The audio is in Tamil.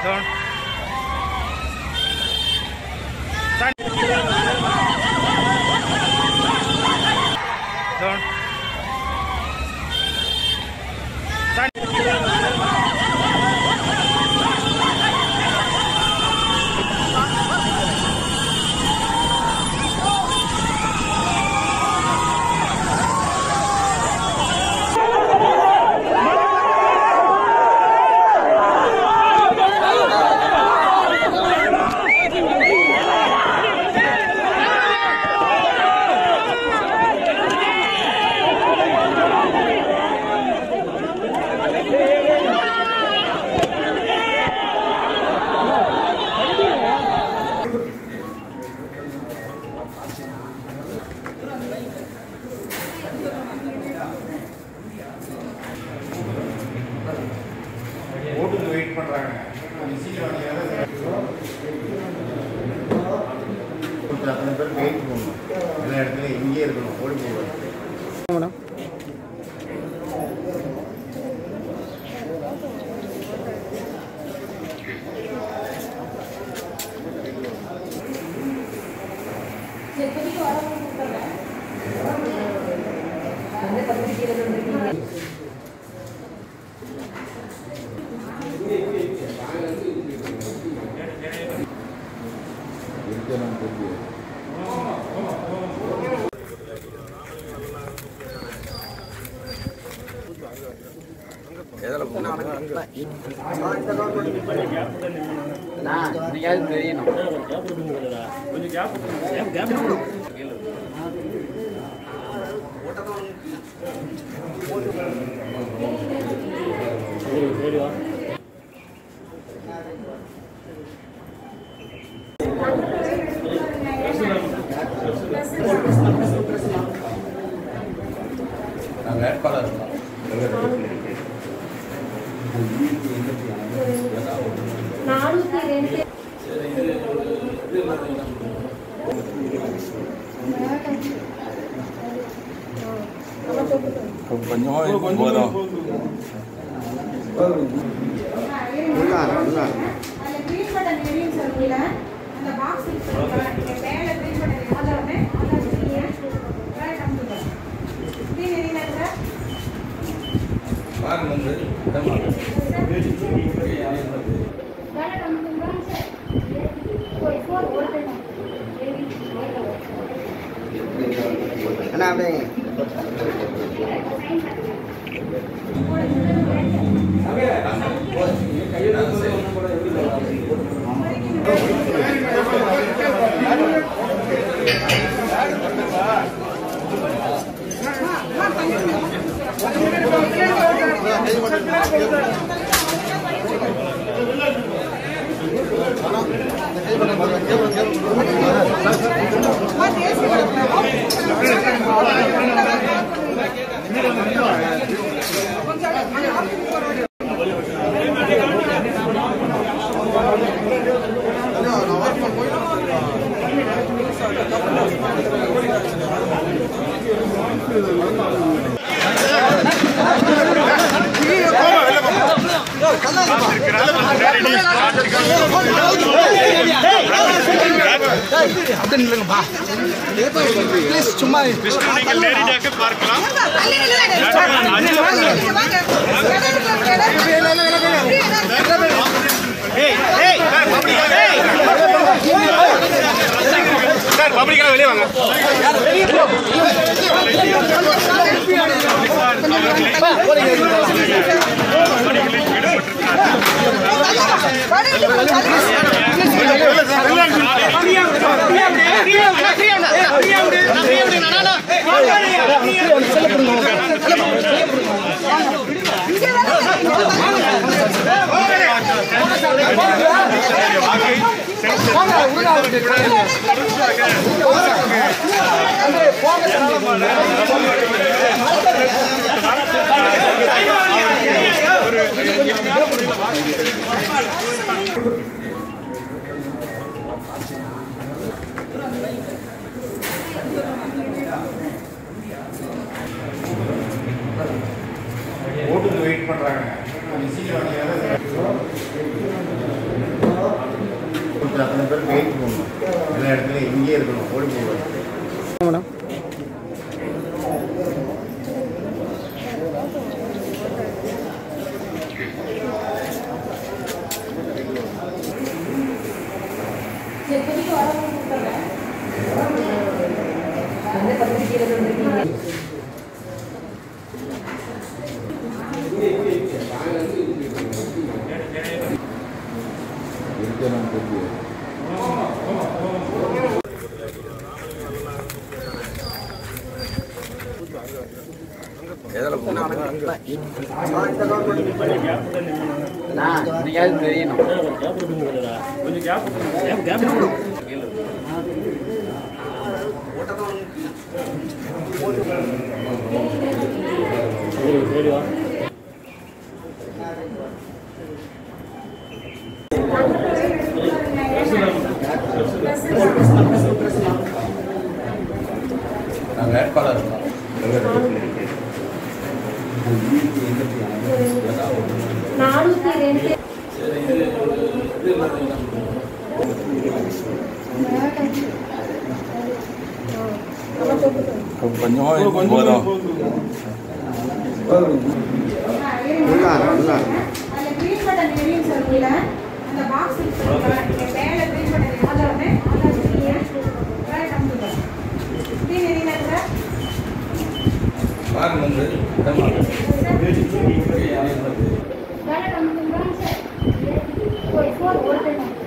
Turn. Turn. ஓட்டுக்கு வெயிட் பண்றாங்க அத்தனை பேர் வெயிட் பண்ணணும் எல்லா இடத்துலையும் இங்கேயே இருக்கணும் ஓடி போகணும் மேடம் இருக்கணும் தெரியும் நாங்கள் வேட்பாளர் நானூத்தி ரெண்டு கொஞ்சமாக போதும் அதுல கிரீன் பட்டன் எரியும் சொல்லுங்க அந்த பாக்ஸ் இருக்கு நீங்க மேல கிரீன் பட்டன் எரியாத உடனே அதை வச்சுக்கீங்க வேலை கம்ப்யூட்டர் கிரீன் எரியுனாங்க வேலை கம்ப்யூட்டர் சார் ஒரு ஃபோன் ஓடுது அண்ணா அப்படியே ஓட்டுக்கு வெயிட் பண்றாங்க கொஞ்சம் சீக்கிரம் வந்தீங்கன்னா அதில் அத்தனை பேர் வெயிட் போடணும் எல்லா இடத்துலையும் இங்கேயே இருக்கணும் ஓடி போகணும் மேடம் இப்போதைக்கு வரவங்க கூப்பிடுறேன் நாங்கள் வேட்பாளர் இருக்கோம் நானூத்தி ரெண்டு கொஞ்சமா போதும் உள்ளார உள்ளார அதில் க்ரீன் பட்டன் எரியும் சொல்லுங்கள அந்த பாக்ஸ் இருக்குல்ல நீங்க மேலே க்ரீன் பட்டன் எரியாத உடனே ஆன் வச்சுக்கீங்க வேலை கம்ப்யூட்டர் க்ரீன் எரியல சார் பாருங்க வந்து வேலை கம்மி சார் ஒரு ஃபோர் ஒரு